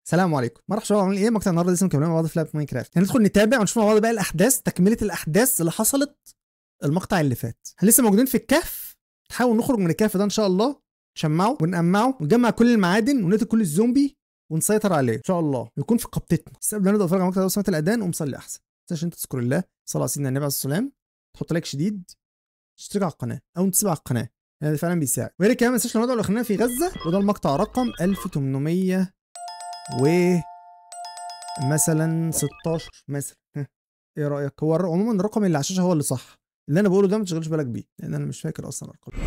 السلام عليكم مرحبا شباب عاملين ايه مقطع النهارده لسه مكملين مع بعض في لعبه ماينكرافت هندخل نتابع ونشوف مع بعض بقى الاحداث تكمله الاحداث اللي حصلت المقطع اللي فات احنا لسه موجودين في الكهف نحاول نخرج من الكهف ده ان شاء الله نشمعه ونقمعه ونجمع كل المعادن ونقتل كل الزومبي ونسيطر عليه ان شاء الله ويكون في قبضتنا بس قبل ما نبدا نتفرج على المقطع ده سمعت الاذان ومصلي احسن ما تنساش انت تذكر الله صلى على سيدنا النبي عليه الصلاه والسلام تحط لايك شديد تشترك على القناه او تسيب على القناه يعني ده فعلا بيساعد ويا ريت كمان ما تنساش الموضوع اللي خلينا في غزه وده المقطع رقم 1800 و مثلا 16 مثلا ها، ايه رايك هو الر- عموما الرقم اللي على الشاشه هو اللي صح اللي انا بقوله ده ما تشغلش بالك بيه لان انا مش فاكر اصلا الارقام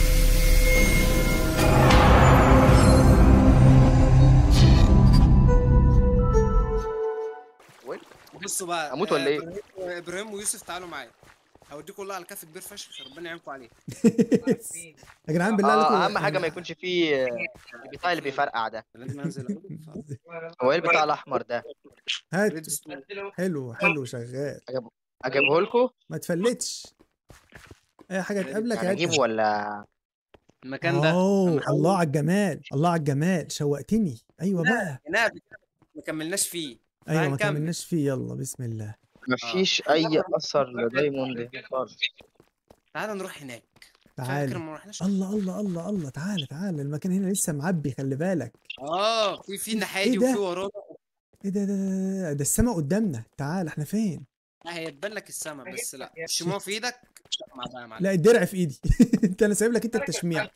بصوا بقى أموت ولا إيه؟ إبراهيم- ابراهيم ويوسف تعالوا معايا هوديكم والله على كف كبير فشخ ربنا يعينكم عليه يا جدعان بالله عليكم اه اهم حاجه ما يكونش فيه آه، البتاع اللي بيفرقع ده لازم انزل هو ايه البتاع الاحمر ده هات ريد ستون. حلو حلو شغال اجيبه لكم ما تفلتش اي حاجه تقابلك يعني هاتها. اجيبه ولا المكان ده اوه الله على الجمال الله على الجمال شوقتني ايوه بقى هنا ما كملناش فيه ايوه ما هنكمل. كملناش فيه يلا بسم الله مفيش اي اثر لدايموند خالص تعال نروح هناك فاكر تعالى ما رحناش الله الله الله الله تعالى تعالى المكان هنا لسه معبي خلي بالك اه في في ناحيتي ده؟ وفي ورانا ايه ده ده ده, ده, ده السما قدامنا تعال احنا فين لا هيتبان لك السما بس لا الشموع في ايدك مع بقى يا معلم لا الدرع في ايدي انت انا سايب لك انت التشميع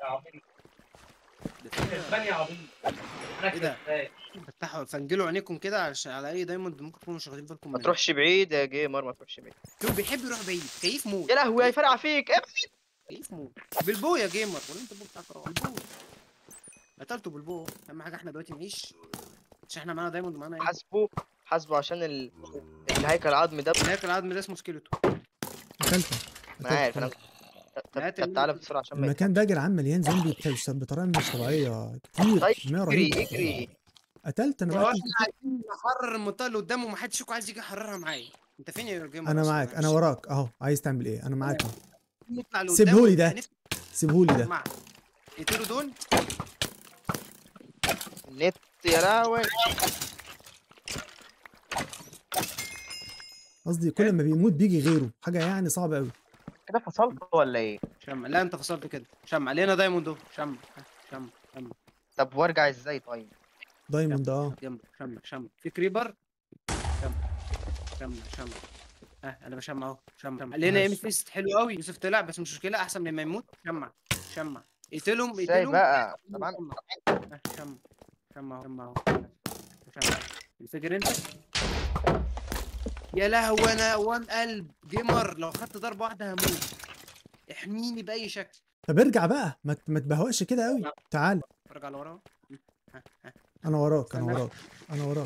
ايه ده؟ فتحوا فنجلوا عينيكم كده عشان على اي دايموند ممكن تكونوا مش واخدين بالكم ما منه. تروحش بعيد يا جيمر ما تروحش بعيد شوف بيحب يروح بعيد كيف موت يا لهوي هيفرقع فيك ابعد كيف موت بالبو يا جيمر ولا انت البو بتاعك راح بالبو قتلته بالبو اهم حاجه احنا دلوقتي نعيش عشان احنا معانا دايموند معانا ايه حاسبه حاسبه عشان ال... الهيكل العظمي ده هناك العظم ده اسمه سكيلتو قتلته انا عارف انا طب هات طب تعالى بسرعه عشان ما المكان ده يا جدعان مليان زومبي بتلش- بطريقه مش طبيعيه كتير طيب كميه اجري رهيبه اجري قتلت انا هو بقى احنا عايزين نحرر المنطقه اللي قدامه ومحدش فيكم عايز يجي يحررها معايا انت فين يا جيمر انا أصلاً؟ معاك انا معلش. وراك اهو عايز تعمل ايه انا معاك اهو نطلع لقدام سيبهولي ده. ونف- سيبهولي ده مع يقتلوا دول النت يا لهوي قصدي كل ما بيموت بيجي غيره حاجه يعني صعبه قوي كده فصلت ولا ايه شمع لا انت فصلت كده شمع لينا دايموند اهو شمع شمع شمع طب وارجع ازاي طيب دايموند اه جنبك شمع شمع في كريبر شمع شمع شمع ها انا بشمع اهو شمع شمع لينا ايم ماشي. فيست حلو قوي يوسف طلع بس مش مشكله احسن من ما يموت شمع شمع اقتلهم ازاي اقتلهم بقى طبعا شمع ها، شمع شمع اهو شمع اهو شمع الفجر انت يا لهوي انا وان قلب جيمر لو خدت ضربه واحده هموت احميني باي شكل طب ارجع بقى ما ت- ما تبهوأش كده قوي تعال ارجع لورا ها، ها. انا وراك انا استنى. وراك انا وراك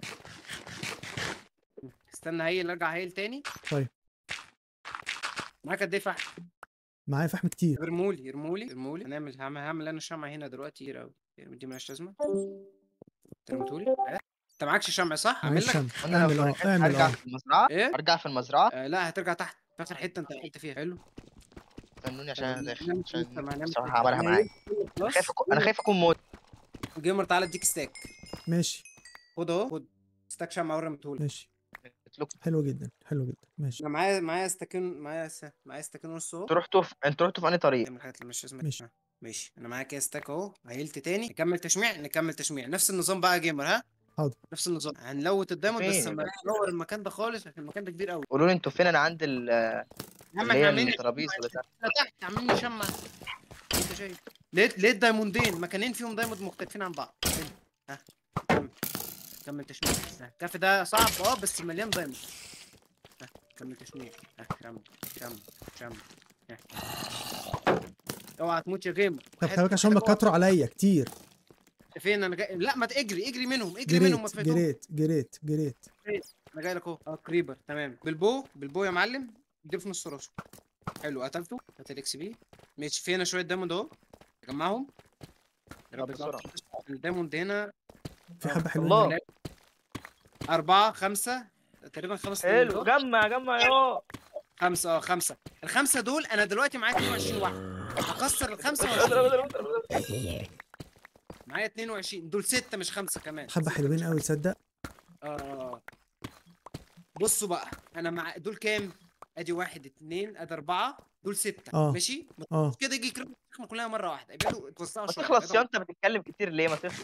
استنى هيل ارجع هيل تاني طيب. معاك قد ايه فحم معايا فحم كتير ارمولي ارمولي ارمولي هنعمل هعمل هعمل انا شمع هنا دلوقتي كتير قوي دي مالهاش لازمه ترمتولي انت معكش شمع صح اعمل معيش لك شمع انا اعمل لو اه فرحت اعمل ارجع اه في المزرعه ايه ارجع في المزرعه آه لا هترجع تحت في اخر حته انت قلت فيها حلو استنوني عشان انا داخل نعمل عشان كده، نعمل بصراحه كده. عملها معايا خلاص خايف أكون- انا خايف اكون موت جيمر تعالى اديك ستاك ماشي خد اهو خد ستاك شمع ورمتهولي ماشي قلت لكم حلو جدا حلو جدا ماشي انا معايا معايا ستاكين معايا س... معايا ستاكين ونص اهو انتوا رحتوا في انتوا رحتوا في انهي طريق نعمل الحاجات اللي مش لازمه ماشي. آه، ماشي انا معايا كده ستاك اهو هيلت تاني نكمل تشميع نكمل تشميع نفس النظام بقى يا جيمر ها حاضر. نفس النظام هنلوت الدايموند بس فين؟ لما نلور المكان ده خالص عشان المكان ده كبير قوي قولوا لي انتوا فين انا عند ال- يا عم اللي احنا هي عاملين الترابيزه بتاع إحنا تحت عاملين نشمع انت شايف لقيت لقيت دايموندين مكانين فيهم دايموند مختلفين عن بعض فين؟ ها كمل كمل تشميع ها، الكهف ده صعب اه بس مليان دايموند ها كمل تشميع ها شم شم شم ها. اوعى تموت يا جيمر طب واحد- خلي بالك عشان هم واحد- كتروا عليا كتير فين انا جاي لا ما تجري اجري منهم اجري منهم ما جريت تفايتهم جريت جريت جريت انا جاي لك اهو اه كريبر تمام بالبو بالبو يا معلم اديله في نص راسه حلو قتلته هات الاكس بي ماشي في هنا شويه دايموند اهو اجمعهم يا رب بسرعة. الدايموند هنا في حبه الله. حلوين أربعة خمسة تقريبا خمس حلو دايموندات. جمع جمع يا خمسة اه خمسة الخمسة دول أنا دلوقتي معايا 22 واحد هكسر الخمسة اضرب وأشوف. اضرب اضرب معايا 22 دول ستة مش خمسة كمان حبه حلوين قوي تصدق اه آه. بصوا بقى انا مع دول كام ادي واحد اتنين ادي اربعة دول ستة آه. ماشي اه كده يجي يكرموا اللحمة كلها مرة واحدة يبقوا اتوسعوا ما شوية تخلص يا يبقوا- انت بتتكلم كتير ليه ما تخلص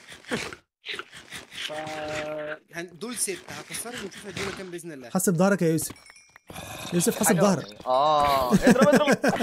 ف هن- دول ستة هكسرهم ونشوف هيدونا كام بإذن الله حسب ظهرك يا يوسف يوسف حسب حاجة ظهرك ولا إيه؟ اه اضرب اضرب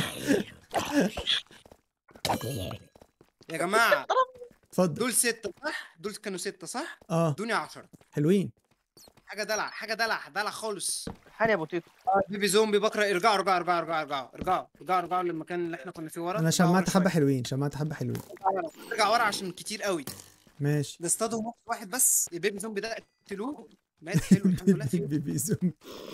يا جماعة اتفضل دول ستة صح دول كانوا ستة صح اه دوني 10 حلوين حاجة دلع حاجة دلع دلع خالص حالي يا ابو تيتو بيبي زومبي بكره ارجعوا ارجعوا ارجعوا ارجعوا ارجعوا ارجعوا ارجعوا ارجعوا للمكان اللي احنا كنا فيه ورا انا ارجعوا شمعت ورا حبه شوية. حلوين شمعت حبه حلوين ارجع ورا عشان كتير قوي ماشي نصطادهم واحد بس البيبي زومبي ده قتلوه مات حلو الحمد لله فيه بيبي زوم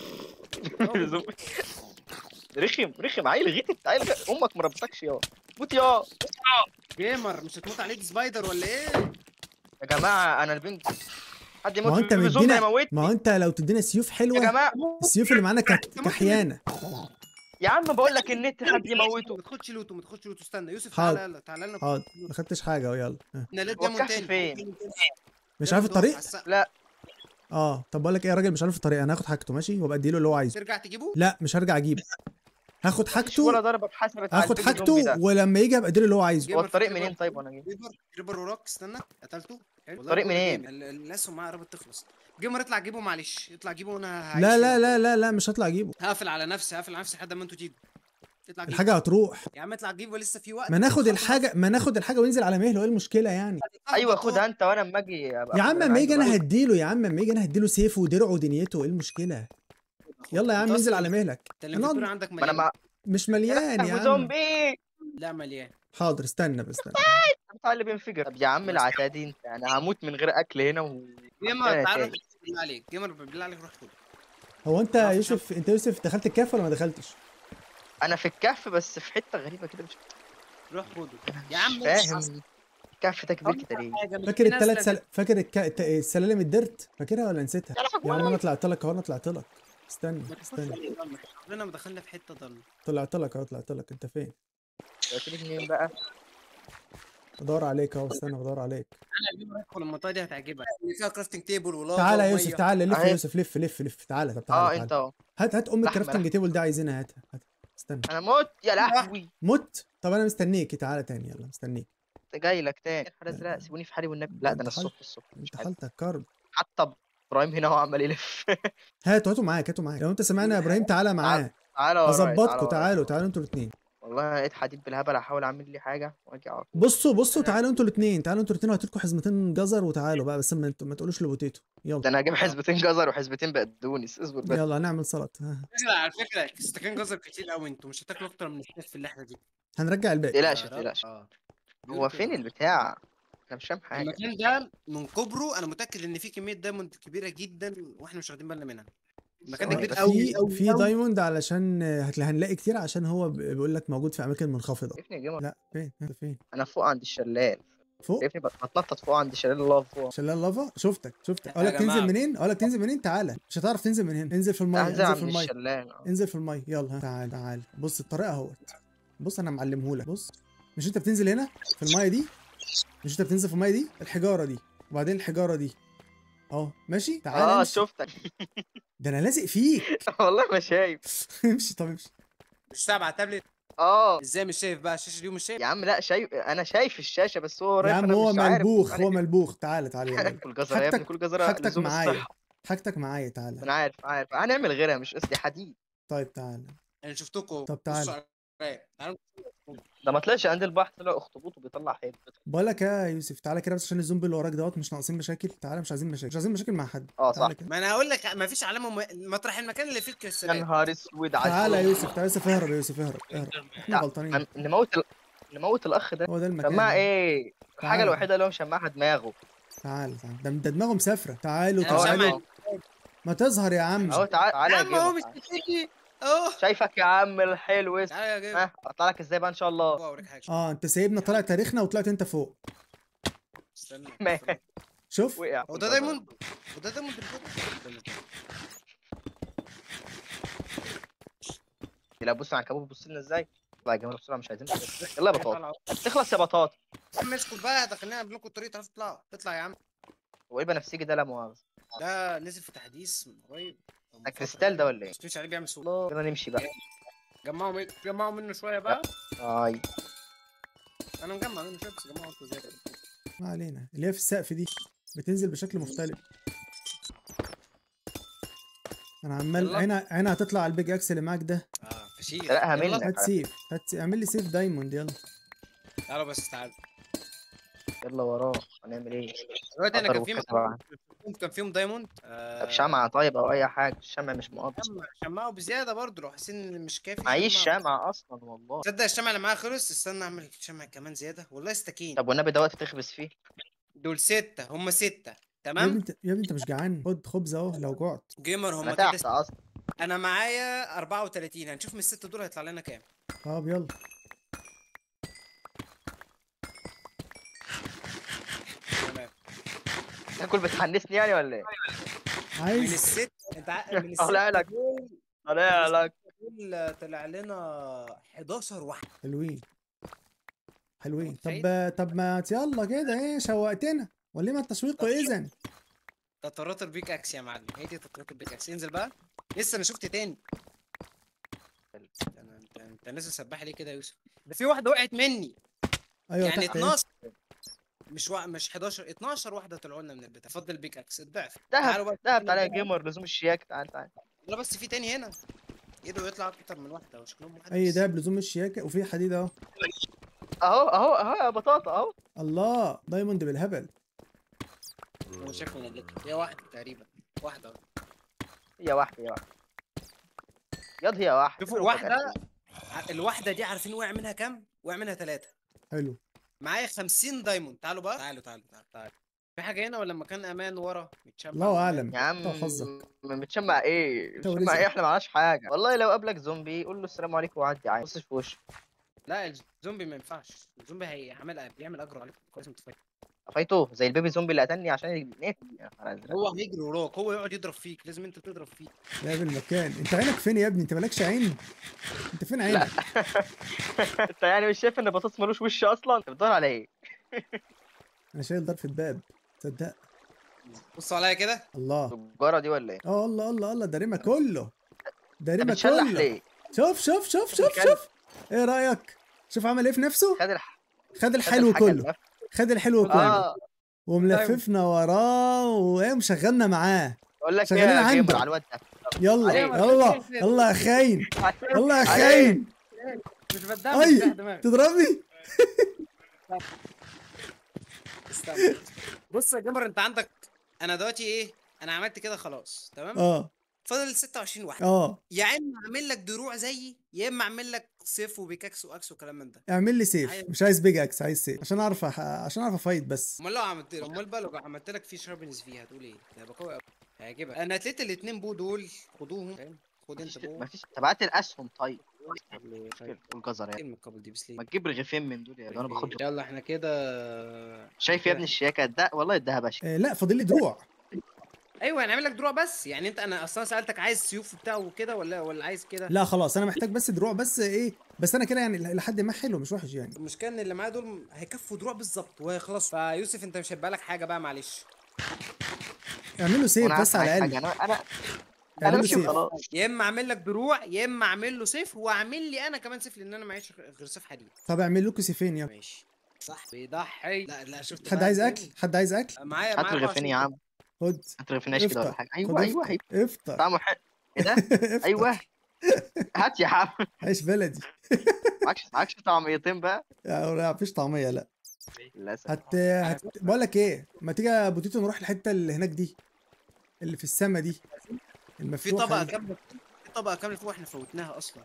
رخم رخم عيل غيتت عيل غ- امك ما ربتكش يا موت يا جيمر مش هتموت عليك سبايدر ولا ايه؟ يا جماعه انا البنت حد يموت ما هو انت بيبي زومبي مدينا هيموت ما هو انت لو تدينا سيوف يا حلوه جماعه السيوف اللي معانا كانت كحيانه يا عم بقول لك النت حد يموته ما تاخدش لوتو ما تاخدش لوتو استنى يوسف حاضر. تعالى يلا تعالى لنا حاضر ما خدتش حاجه اهو يلا ها. احنا ليه هو دايموند الكهف تاني فين؟ مش عارف الطريق لا اه طب بقول لك ايه يا راجل مش عارف الطريق انا هاخد حاجته ماشي وابقى اديله اللي هو عايزه ترجع تجيبه؟ لا مش هرجع اجيبه هاخد مفيش حاجته ولا ضربه اتحسبت على هاخد البيبي زومبي حاجته ده. ولما يجي ابقى اديله اللي هو عايزه هو جيمر الطريق في منين ريبر. طيب وانا جاي ريبر ريبر وراك استنى قتلته حلو. والله الطريق بقول منين؟ جيم. ال- الناس معايا قربت تخلص جيمر اطلع جيبه معلش اطلع جيبه وانا هعيش لا لا هنا. لا لا لا مش هطلع اجيبه هقفل على نفسي هقفل على نفسي لحد ما انتوا تيجوا اطلع جيبه الحاجه هتروح يا عم اطلع جيبه لسه في وقت ما ناخد خلاص. الحاجه ما ناخد الحاجه وينزل على مهله ايه المشكله يعني ايوه خدها انت وانا اما اجي أبقى يا آخد عم اللي اما يجي عايزه انا بقى. هديله يا عم اما يجي انا هديله سيفه ودرعه ودنيته ايه المشكله يلا يا عم انت انزل أصلاً على مهلك انت الانفنتوري نقعد- عندك ما انا مليان مع مش مليان يا ابو عم زومبي لا مليان حاضر استنى بس استنى بتاع اللي بينفجر طب يا عم العتادي انت انا هموت من غير اكل هنا و... جيمر أنا تعالى تاني. بالله عليك جيمر بالله عليك روح خد هو انت ما يا فيش يوسف انت يوسف دخلت الكهف ولا ما دخلتش انا في الكهف بس في حته غريبه كده مش روح خده يا عم مش فاهم الكهف ده كبير كده ليه فاكر الثلاث سل... فاكر الك... الت- السلالم الدرت فاكرها ولا نسيتها يا عم انا طلعت لك اهو انا طلعت لك استنى استنى عمرنا ما دخلنا في حته ضلمه طلعت لك اهو طلعت لك انت فين قلت لك منين بقى بدور عليك اهو استنى بدور عليك انا جيمر ادخل المنطقه دي هتعجبك اللي فيها كرافتنج تيبل ولا تعالى يا يوسف تعالى لف يا أهي. يوسف لف لف لف تعالى طب تعالى اه تعالى. انت اهو هات هات ام لحمة، الكرافتنج لحمة. تيبل ده عايزينها هاتها هات استنى انا موت يا لهوي مت طب انا مستنيك تعالى تاني يلا مستنيك انت جاي لك تاني حاجه ازرق سيبوني في حالي والنبي لا ده انا انت حالك- الصبح الصبح مش انت عارف. حالتك كرب حتى ابراهيم هنا هو عمال يلف هاتوا هاتوا معاك هاتوا معاك لو انت سمعنا يا ابراهيم تعالى معاه تعالى ورايا تعالى اظبطكم ورايا. تعالوا تعالوا انتوا الاثنين والله لقيت حديد بالهبل هحاول اعمل لي حاجه واجي اقعد بصوا بصوا تعالوا انتوا الاثنين تعالوا انتوا الاثنين وهات لكم حزمتين جزر وتعالوا بقى بس ما انتوا ما تقولوش لبوتيتو ده يلا انا هجيب حزبتين جزر وحزبتين بقدونس اصبر بس يلا هنعمل سلطه ها. فكرة على فكره استكان جزر كتير قوي انتوا مش هتاكلوا اكتر من السيف في اللحظه دي هنرجع الباقي تقلقش يا رب. تقلقش اه هو فين البتاع انا مش فاهم حاجه المكان ده من كبره انا متاكد ان في كميه دايموند كبيره جدا واحنا مش واخدين بالنا منها المكان ده ثواني كبير بس. قوي في قوي في قوي. دايموند علشان هتلاقي هنلاقي كتير عشان هو ب- بيقول لك موجود في اماكن منخفضه شايفني يا جماعه لا فين انت فين انا فوق عند الشلال فوق شايفني بت- بتنطط فوق عند شلال الله فوق شلال لافا شفتك شفتك يا اقول لك تنزل جماعة. منين اقول لك تنزل منين تعالى مش هتعرف تنزل من هنا انزل في الميه انزل انزل في عند الميه الشلال اه. انزل في الميه يلا ها. تعال تعال بص الطريقه اهوت بص انا معلمهولك بص مش انت بتنزل هنا في الميه دي مش انت بتنزل في الميه دي الحجاره دي وبعدين الحجاره دي اهو ماشي تعال اه امشي شفتك ده انا لازق فيك والله ما شايف امشي طب امشي مش سابع تابلت اه ازاي مش شايف بقى الشاشه دي مش شايف يا عم لا شايف انا شايف الشاشه بس هو يا قريب عم أنا هو مش عارف ملبوخ أنا هو إيه. ملبوخ تعالى تعالى يلا كل جزره يا ابني حاجتك- كل جزره حاجتك لزوم معايا. الصحة. حاجتك معايا تعالى انا عارف عارف هنعمل غيرها مش قصدي حديد طيب تعالى انا شفتكم طب تعال. بصوا عليا. تعالوا ده ما طلعش عند البحر طلع اخطبوط وبيطلع حيل بقول لك يا يوسف تعالى كده بس عشان الزومبي اللي وراك دوت مش ناقصين مشاكل تعالى مش عايزين مشاكل مش عايزين مشاكل مع حد اه تعالى صح كده. ما انا هقول لك ما فيش علامه م... مطرح المكان اللي فيه يا الكريستالات نهار اسود على تعالى يا الفل. يوسف تعالى يا يوسف اهرب يا يوسف اهرب اهرب احنا غلطانين هن- نموت ال... نموت الاخ ده هو ده المكان شماعة ده. ايه الحاجه تعال. الوحيده اللي هو مشمعها دماغه تعالى تعالى ده ده دماغه مسافره تعالوا أنا مش تعالوا سامع. ما تظهر يا عم اهو تعال تعالى يا يا عم هو مش جيمر شايفني اهو شايفك يا عم الحلو اسم تعالى يا جيم ها اطلع لك ازاي بقى ان شاء الله اوريك حاجه اه انت سايبنا طالع تاريخنا وطلعت انت فوق استنى ما- شوف وقع هو ده دايموند هو ده دايموند اللي فوق لا بص على الكابوس بص لنا ازاي اطلع يا جماعه بسرعه مش عايزين يلا يا بطاط اخلص يا بطاط عم اسكت بقى دخلنا نعمل لكم الطريق تعرفوا تطلعوا اطلع يا عم هو ايه بنفسجي ده لا مؤاخذة ده نزل في تحديث من قريب أو من ده فترة كريستال ده ولا ايه؟ مش عليه بيعمل سوق الله يلا نمشي بقى جمعوا من... جمعوا منه شويه بقى اي انا مجمع منه شويه بس جمعوا انتوا زياده ما علينا اللي هي في السقف دي بتنزل بشكل مختلف انا عمال يلا. عينها عينها هتطلع على البيج اكس اللي معاك ده اه فشيخ سرقها يلا. منك. هات سيف هات سيف. اعمل لي سيف دايموند يلا تعالوا بس تعالوا يلا وراه هنعمل ايه؟ دلوقتي انا قطر كان في وكسر كان فيهم دايموند آه، طب شمعة طيب او اي حاجة الشمع مش مقضي شمع شمعوا بزياده برضه لو حاسين ان مش كافي معيش شمعوا. شمعة اصلا والله تصدق الشمع اللي معايا خلص استنى اعمل شمع كمان زياده والله استكين طب والنبي دوت تخبز فيه دول ستة هم ستة يا ابني تمام انت يا ابني انت مش جعان خد خبز اهو لو جعت جيمر هم انا كده تحت اصلا انا معايا 34 هنشوف من الستة دول هيطلع لنا كام طب يلا تمام تاكل بتحنسني يعني ولا ايه؟ من عايز الست انت ع- من طالع الستة لك. دول طالع لك دول طلع لنا 11 واحد حلوين حلوين متخيل؟ طب طب ما يلا كده ايه شوقتنا وليه التشويق طب اذا تطورات البيك اكس يا معلم هي دي تطورات البيك اكس انزل بقى لسه انا شفت تاني انا انت انت نازل سباح ليه كده يا يوسف ده في واحده وقعت مني ايوه يعني تحت ايه 12 مش وا... مش 11 12 واحده طلعوا لنا من البتاع فضل البيك اكس الضعف دهب تعالوا بقى دهب تعالى يا جيمر لزوم الشياك تعال تعال لا بس في تاني هنا ايده يطلع اكتر من واحده وشكلهم واحد اي بس. ده بلزوم الشياكه وفي حديد اهو اهو اهو اهو يا بطاطا اهو الله دايموند بالهبل هو شكله مدلك هي واحده تقريبا واحده هي واحدة هي واحدة ياض هي واحدة شوفوا واحده ع- الواحده دي عارفين وقع منها كام؟ وقع منها ثلاثه حلو معايا 50 دايموند تعالوا بقى تعالوا تعالوا تعالوا, تعالوا. في حاجه هنا ولا مكان امان ورا متشمع الله اعلم يا عم انت وحظك م- متشمع ايه انت متشمع ورزقك. ايه احنا معناش حاجة والله لو قابلك زومبي قول له السلام عليكم وعدي عادي بصش في وشه لا الزومبي ما ينفعش الزومبي هيعمل بيعمل اجر عليك كويس متفاهم قفيته زي البيبي زومبي اللي قتلني عشان يقتلني يا نهار أزرق. هو هيجري وراك هو يقعد يضرب فيك لازم انت تضرب فيه لا بالمكان انت عينك فين يا ابني انت مالكش عين انت فين عينك انت يعني مش شايف ان بطاطس ملوش وش اصلا انت بتدور على ايه انا شايل ضرفه باب تصدق بصوا عليا كده الله الجارة دي ولا ايه اه الله الله الله ده ريما كله ده انت ريما بتشلح كله ليه شوف شوف شوف شوف الكلب. شوف ايه رايك شوف عمل ايه في نفسه خد الح... خد خد الحلو الحاجة كله اللي- خد الحلو كله اه وملففنا وراه وايه مشغلنا معاه اقول لك ايه شغالين يا عنده. جيمر على الواد ده يلا أيوة، يلا كده. يلا يا خاين يلا يا عليه. خاين مش بدام أي. مش تحت دماغي تضربني استنى بص يا جمر انت عندك انا دلوقتي ايه انا عملت كده خلاص تمام اه فاضل 26 واحده اه يا اما اعمل لك دروع زيي يا اما اعمل لك سيف وبيكاكس واكس وكلام من ده اعمل لي سيف أيوة. مش عايز بيج اكس عايز سيف عشان اعرف أح... عشان اعرف افايت بس امال لو عملت امال بقى لو عملت لك في شاربنز فيها هتقول ايه؟ ده هيبقى قوي قوي هيعجبك انا هتلاقيت الاثنين بو دول خدوهم فاهم؟ خد انت بو مفيش تبعت الاسهم طيب طيب. والجزر يعني من القبل دي بس ليه؟ ما تجيب رغيفين من دول يا ده انا باخدهم يلا احنا كده شايف يا ابني الشياكه ده والله الدهب اشيك آه لا فاضل لي دروع ايوه هنعمل لك دروع بس يعني انت انا اصلا سالتك عايز سيوف بتاعه وكده ولا ولا عايز كده لا خلاص انا محتاج بس دروع بس ايه بس انا كده يعني لحد ما حلو مش وحش يعني المشكله ان اللي معايا دول هيكفوا دروع بالظبط وخلاص فيوسف انت مش هيبقى لك حاجه بقى معلش اعمل له سيف وانا بس عارف على حاجة، الاقل انا انا انا اعمل له ماشي سيف خلاص يا اما اعمل لك دروع يا اما اعمل له سيف واعمل لي انا كمان سيف لان انا معيش غير سيف حديد طب اعمل لكم سيفين يلا ماشي صح بيضحي لا لا شفت حد بقى عايز إزاي؟ اكل حد عايز اكل معايا هات معايا رغيفين يا 24 عم خد هات رغيفين كده ولا افطر حاجه خد ايوه ايوه افطر ايوه افطر طعمه حلو ايه ده افطر. ايوه هات يا عم عيش بلدي معكش معكش طعميتين بقى يا لا مفيش طعميه لا للاسف هت, هت... بقول لك ايه ما تيجي يا بوتيتو نروح الحته اللي هناك دي اللي في السما دي في المفتوحه طبقه دي. كامله في طبقه كامله فوق احنا فوتناها اصلا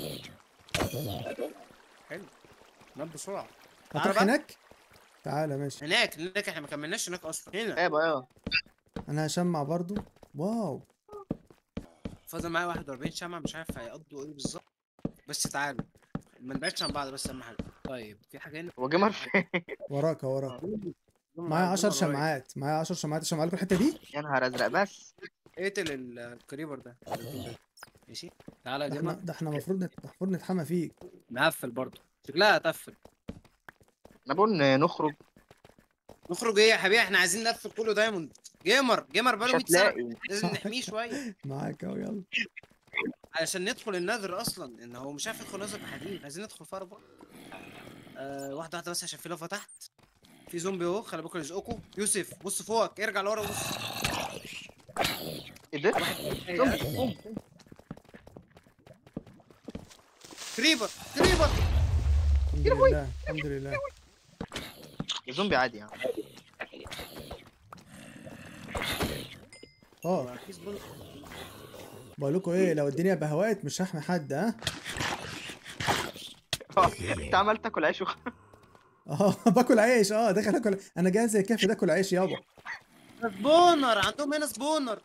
حلو نام بسرعه تعالى هتروح بقى. هناك تعالى ماشي هناك هناك احنا ما كملناش هناك اصلا هنا ايوه ايوه انا هشمع برضو واو فاضل معايا 41 شمعة مش عارف هيقضوا ايه بالظبط بس تعالوا ما نبعدش عن بعض بس اهم حاجه طيب في حاجه هنا هو جيمر فين وراك وراك معايا معايا 10 شمعات معايا 10 شمعات اشمع لكم الحته دي يا نهار ازرق بس اقتل ال- الكريبر ده ماشي تعالى يا ده احنا جماعه ده احنا المفروض نت... المفروض نتحمى فيك مقفل برضه شكلها هتقفل انا بقول ن- نخرج نخرج ايه يا حبيبي احنا عايزين نقفل كله دايموند جيمر جيمر مش بقاله 100 سنه هتلاقي لازم نحميه شويه معاك اهو يلا علشان ندخل النذر اصلا ان هو مش عارف يدخل نذر بحديد عايزين ندخل فار بقى آه واحده واحده بس عشان في لافا تحت في زومبي اهو خلي بالكم يزقكوا يوسف بص فوقك ارجع لورا وبص ايه ده؟ زومبي، زومبي. كريبر كريبر الحمد لله الحمد لله زومبي عادي يعني اه في زبون- بقول لكم ايه لو الدنيا بهوات مش هحمي حد ها انت عمال تاكل عيش وخ... اه باكل عيش اه داخل اكل انا جاهز زي الكافي ده اكل عيش يابا سبونر عندهم هنا سبونر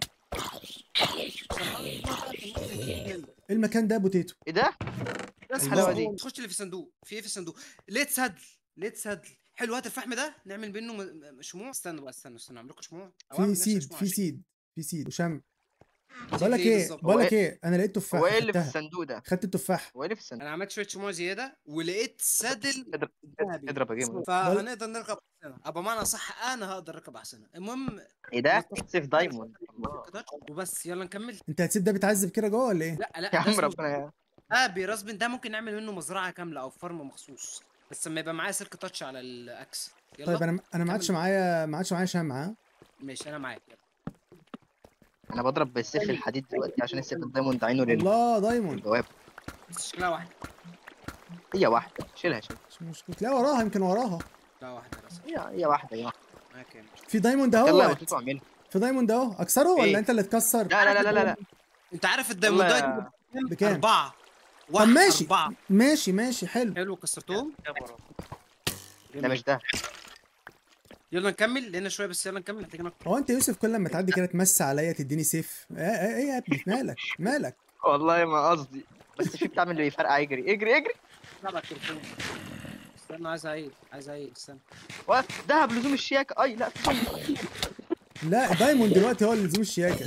ايه المكان ده بوتيتو ايه ده؟ بس الحلاوة حلاوه دي. دي خش اللي في الصندوق في ايه في الصندوق ليت سدل ليت سدل حلو هات الفحم ده نعمل منه م- م- شموع استنوا بقى استنوا استنوا اعمل لكم شموع أو أعمل في نفسي سيد شموع في عشان- سيد في سيد وشم سيد بقول لك إيه ايه بالظبط؟ بقول هو لك ايه انا لقيت تفاح هو ايه اللي في خدتها الصندوق ده؟ خدت التفاح هو ايه اللي في الصندوق؟ انا عملت شويه شموع زياده ولقيت سدل اضرب ذهبي. اضرب يا جيمر فهنقدر نركب احسنه ابقى معنى صح انا هقدر اركب احسنه المهم ايه ده؟ سيف دايموند الله وبس يلا نكمل انت هتسيب ده بيتعذب كده جوه ولا ايه لا لا يا ده عم اسمه ربنا يا اه بيرسبن ده ممكن نعمل منه مزرعه كامله او فارم مخصوص بس لما يبقى معايا سلك تاتش على الاكس يلا طيب انا انا ما عادش كمل. معايا ما عادش معايا شمعة ها ماشي انا معاك يلا انا بضرب بالسيف الحديد دلوقتي عشان السيف الدايموند عينه لل- الله دايموند للبوابه بس شكلها واحده هي واحده شيلها شيلها مش مشكلة تلاقي وراها يمكن وراها لا واحده بس هي هي واحده هي واحده معاك يا في دايموند يلا يا اهو بطوطو اعملها في دايموند اهو اكسره إيه؟ ولا انت اللي تكسر لا لا لا لا لا انت عارف يلا الدايموندات يا- دي بكام؟ اربعه طب واحد ماشي اربعه ماشي ماشي حلو حلو كسرتهم ده مش ده يلا نكمل لنا شويه بس يلا نكمل محتاجين اكتر هو انت يا يوسف كل لما تعدي كده تمس عليا تديني سيف ايه ايه ايه يا ابني مالك مالك والله ما قصدي بس في بتعمل اللي بيفرقع يجري اجري اجري لا التليفون استنى عايز اعيد عايز اعيد استنى و- دهب لزوم الشياكه اي لا في زومبي. لا دايموند دلوقتي هو اللي لزوم الشياكه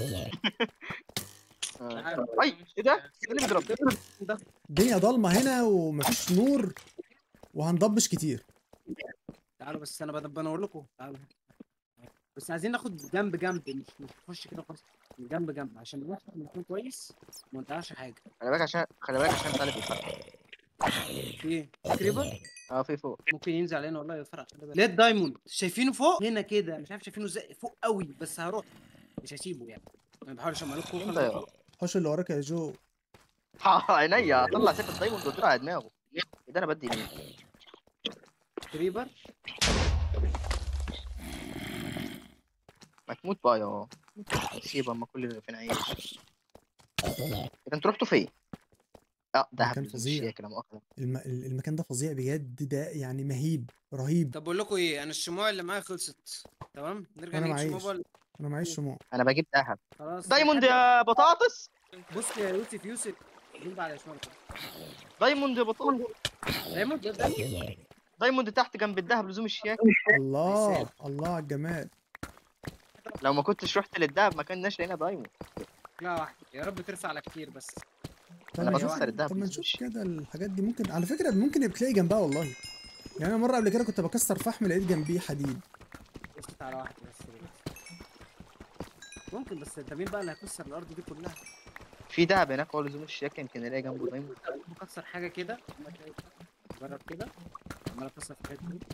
آه. اي ايه ده؟ ايه اللي بيضرب ده الدنيا ضلمه هنا ومفيش نور وهنضبش كتير تعالوا بس انا بد- بنور لكم تعالوا بس عايزين ناخد جنب جنب مش مش نخش كده خالص من جنب جنب عشان نروح مكان كويس وما نضيعش حاجه خلي بالك عشان خلي بالك عشان تعالى بيفرقع في ايه كريبر اه في فوق ممكن ينزل علينا والله يفرق خلي بالك. ليه دايموند شايفينه فوق هنا كده مش عارف شايفينه ازاي فوق قوي بس هروح مش هسيبه يعني انا بحاول اشمع لكم انت يا حوش اللي وراك يا جو عينيا اطلع سيف الدايموند واديله على دماغه ايه ده انا بدي مين كريبر ما تموت بقى يا سيب اما كل اللي فينا عايش اذا انتوا رحتوا فين؟ اه دهب مكان لزوم فظيع. الشياكه لا مؤاخذه الم... ال- المكان ده فظيع بجد ده يعني مهيب رهيب طب بقول لكم ايه انا الشموع اللي معايا خلصت تمام نرجع أنا نجيب معيش. شموع بقى. انا معيش شموع انا بجيب دهب خلاص دايموند حد- يا بطاطس بص يا يوسف يوسف جيب على شمال دايموند يا بطاطس دايموند ده ده دايموند تحت جنب الدهب لزوم الشياكه الله الله على الجمال لو ما كنتش رحت للدهب ما كناش لقينا دايموند لا واحده يا رب ترسى على كتير بس طب أنا ما بكسر نشوف- الدهب طب ما بس نشوف مش- كده الحاجات دي ممكن على فكره ممكن يبقى تلاقي جنبها والله يعني انا مره قبل كده كنت بكسر فحم لقيت جنبيه حديد بصيت على واحده بس دلوقتي. ممكن بس انت مين بقى اللي هيكسر الارض دي كلها في دهب هناك هو لزوم الشياكه يمكن نلاقي جنبه دايموند بكسر حاجه كده جرب كده عمال اكسر في الحته دي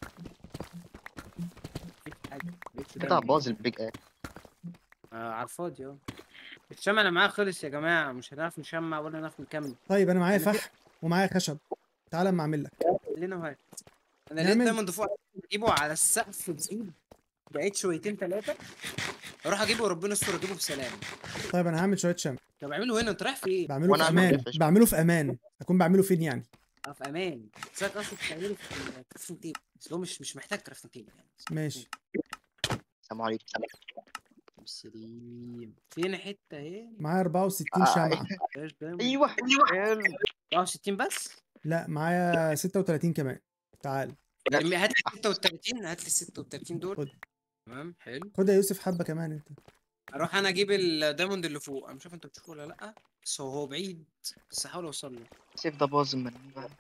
مفيش حاجه مفيش كده دايموند. باظ البيج ايه آه على الفاضي اهو الشمع اللي معايا خلص يا جماعه مش هنعرف نشمع ولا نعرف نكمل طيب انا معايا فحم ومعايا خشب تعال اما اعمل لك لنا وهات انا نعمل- لقيت دايموند فوق اجيبه على السقف بعيد بعيد شويتين ثلاثه اروح اجيبه وربنا يستر اجيبه بسلام طيب انا هعمل شويه شمع طب اعمله هنا انت رايح في ايه؟ بعمله وأنا في أعمل امان إيه في الشمع؟ بعمله في امان اكون بعمله فين يعني اه في امان ساعات اصلا بتعمله في الكرافتنج تيبل بس هو مش مش محتاج كرافتنج تيبل يعني ماشي السلام عليكم سليم فين حته اهي معايا 64 آه، شمعه ايش دايموند ايوه حلو 64 بس لا معايا 36 كمان تعال ارمي- هات لي 36 هات لي 36 دول خد. تمام حلو خد يا يوسف حبه كمان انت اروح انا اجيب الدايموند اللي فوق انا مش عارف انتوا بتشوفوه ولا لا بس هو هو بعيد بس هحاول اوصل له السيف ده باظ من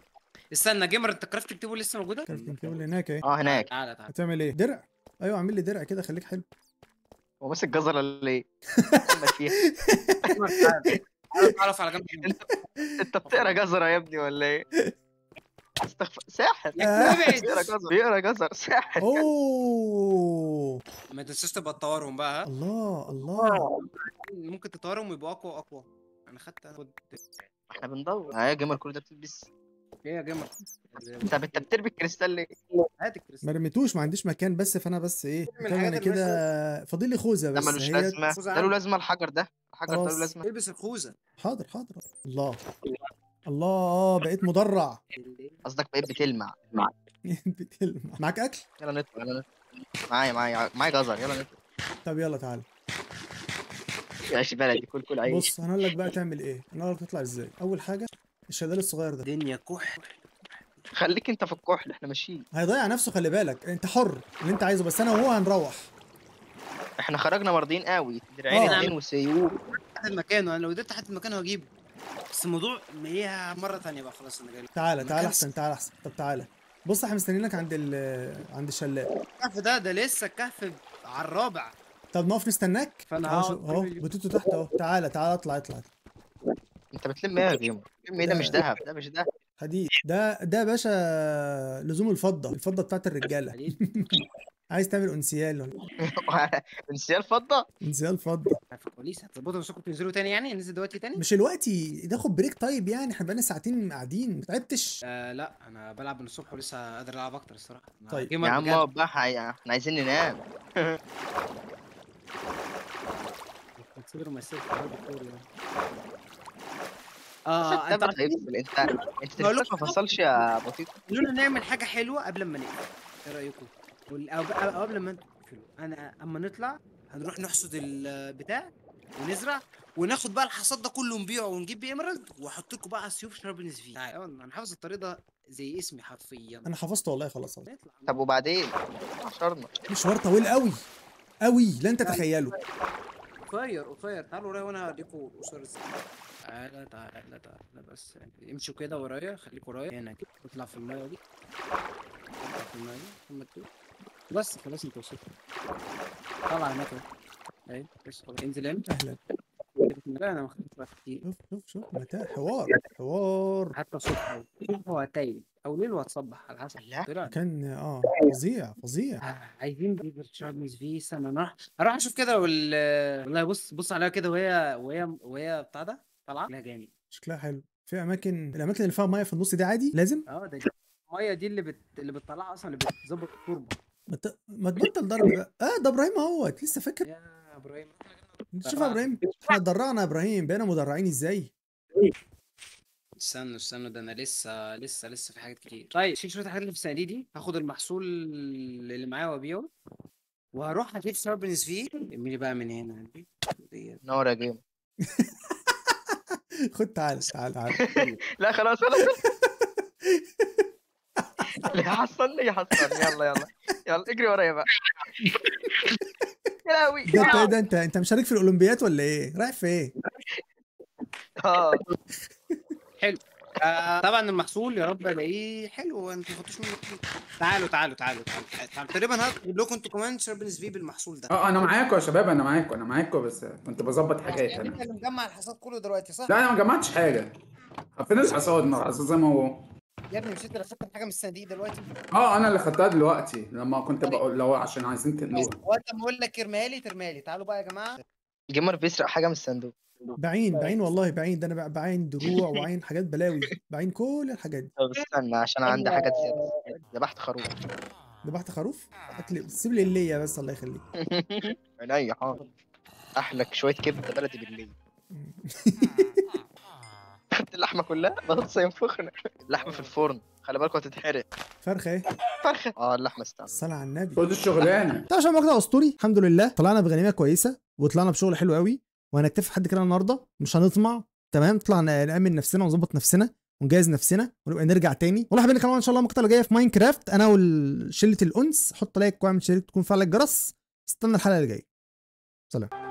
استنى جيمر انت كرافت تكتبه لسه موجوده كابتن كيبل هناك اهي اه هناك تعالى تعالى هتعمل ايه درع ايوه اعمل لي درع كده خليك حلو هو ماسك جزره ليه؟ محمد فيها جيمر، تعالى. تعالى تعرف على جنب انت انت بتقرا جزره يا ابني ولا ايه؟ استغفر ساحر ابعد. بيقرا جزر بيقرا جزر ساحر اوه ما تنساش تبقى تطورهم بقى ها الله الله ممكن تطورهم ويبقوا اقوى واقوى انا خدت خد احنا بندور اه يا جمر كل ده بتلبس ايه يا جيمر انت انت بترمي الكريستال ليه؟ هات ما الكريستال رميتوش ما عنديش مكان بس فانا بس ايه من فاهم انا الحاجات كده فاضل لي خوذه ده بس ملوش هي لازمه خوذة ده له عندي. لازمه الحجر ده الحجر ده خلاص. له لازمه البس الخوذه حاضر حاضر الله الله اه بقيت مدرع قصدك بقيت بتلمع بتلمع معاك اكل يلا نطلع يلا نطلع معايا معايا معايا جزر يلا نطلع طب يلا تعالى عيش بلدي كل كل عيش بص انا هقول لك بقى تعمل ايه انا هقول لك تطلع ازاي اول حاجه الشلال الصغير ده دنيا كح خليك انت في الكحل احنا ماشيين هيضيع نفسه خلي بالك انت حر اللي انت عايزه بس انا وهو هنروح احنا خرجنا مرضين قوي دراعين آه. اتنين وسيوف تحت مكانه انا لو قدرت تحت مكانه هجيبه بس الموضوع هي مره ثانيه بقى خلاص انا جاي تعالى مكان تعالى احسن تعالى احسن طب تعالى بص احنا مستنيينك عند ال عند الشلال الكهف ده ده لسه الكهف على الرابع طب نقف نستناك فانا اهو هقعد شو- اهو كل اليوم. بتوتو تحت اهو تعالى تعالى اطلع اطلع انت بتلم ايه يا جيمر؟ بتلم ايه ده مش دهب ده مش دهب حديد ده ده يا باشا لزوم الفضه الفضه بتاعت الرجاله عايز تعمل انسيال ولا انسيال فضه انسيال فضه في كواليس هتظبطوا نفسكم تنزلوا تاني يعني ننزل دلوقتي تاني مش دلوقتي ناخد بريك طيب يعني احنا بقالنا ساعتين قاعدين ما تعبتش آه لا انا بلعب من الصبح ولسه قادر العب اكتر الصراحه أنا طيب. جيمر يا عم بجد. اقعد بقى حي- احنا عايزين ننام consider myself a hardcore يعني. اه انت انت هيفصل انت انت بقول تلفزيونك ما فصلش يا بطيط خلونا نعمل حاجه حلوه قبل ما نقفل ايه رايكم وال- أو أو قبل ما انتوا تقفلوا انا اما نطلع هنروح نحصد البتاع ونزرع وناخد بقى الحصاد ده كله نبيعه ونجيب بيه ايمرالد واحط لكم بقى سيوف شاربنز فيه تعالى انا حافظ الطريق ده زي اسمي حرفيا انا حفظت والله خلاص خلاص. نطلع طب وبعدين عشرنا مشوار طويل قوي قوي لن تتخيله قصير قصير تعالوا ورايا وانا هديكوا قصير ازاي تعالى تعالى تعالى بس امشوا كده ورايا خليكوا ورايا هنا كده اطلع في المايه دي اطلع في المايه دي ثم تطلع. بس خلاص انت وصلت طلع هناك اهو اهي بس خلاص انزل هنا اهلا لا انا ما خدتش وقت كتير شوف شوف شوف متاع حوار حوار حتى الصبح أهو. الصبح هو هتايل او ليل وهتصبح على حسب لا. طلع كان اه فظيع فظيع آه، عايزين ريفر تشارلز في استنى انا راح اروح اشوف كده لو ال- والله بص بص عليها كده وهي وهي وهي بتاع ده طالعه لا جامد شكلها حلو في اماكن الاماكن اللي فيها ميه في النص دي عادي لازم اه ده الميه دي اللي بت... اللي بتطلعها اصلا اللي بتظبط التربه ما ت- ما تبطل ضرب بقى اه ده ابراهيم اهوت لسه فاكر يا ابراهيم شوف يا ابراهيم احنا اتدرعنا يا ابراهيم بقينا مدرعين ازاي استنوا استنوا ده انا لسه لسه لسه في حاجات كتير طيب شيل شويه الحاجات اللي في الصناديق دي هاخد المحصول اللي معايا وابيعه وهروح اجيب شاربنز فيه ارمي لي بقى من هنا دي دي- نور يا جيمر خد تعال تعال تعال لا خلاص خلاص لا حصلني يا حصلني يلا يلا يلا اجري ورايا بقى يا لهوي ده انت ايه ده انت انت مشارك في الاولمبيات ولا ايه رايح فين اه آه طبعا المحصول يا رب الاقيه حلو انتوا ما خدتوش منه كتير تعالوا تعالوا تعالوا تعالوا, تعالوا. تقريبا هجيب لكم انتوا كمان شاربنز فيه بالمحصول ده اه انا معاكم يا شباب انا معاكم انا معاكم بس كنت بظبط حاجات يعني انت انا اللي مجمع الحصاد كله دلوقتي صح؟ لا انا ما جمعتش حاجه فين الحصاد ما الحصاد زي ما هو يا ابني مش انت اللي خدت حاجه من الصناديق دلوقتي؟ اه انا اللي خدتها دلوقتي لما كنت بقول لو عشان عايزين تنقلوها وقت ما اقول لك ارميها لي ترميها لي تعالوا بقى يا جماعه جيمر بيسرق حاجه من الصندوق بعين بعين والله بعين ده انا بع- بعين دروع وعين حاجات بلاوي بعين كل الحاجات دي طب استنى عشان عندي حاجات زياده ذبحت خروف ذبحت خروف اكل سيب لي اللية بس الله يخليك عينيا حاضر احلك شويه كبده بلدي بالليل خدت اللحمه كلها بطاطس ينفخنا اللحمه في الفرن خلي بالكوا هتتحرق فرخه ايه فرخه اه اللحمه استنى الصلاة على النبي خد الشغلانه طبعا عشان مقطع اسطوري الحمد لله طلعنا بغنيمه كويسه وطلعنا بشغل حلو قوي وهنكتفي حد كده النهارده مش هنطمع تمام نطلع ن- نامن نفسنا ونظبط نفسنا ونجهز نفسنا ونبقى نرجع تاني والله حابين كمان ان شاء الله المقطع اللي جاي في ماينكرافت انا وشله الانس حط لايك واعمل شريك تكون فعل الجرس استنى الحلقه اللي جايه سلام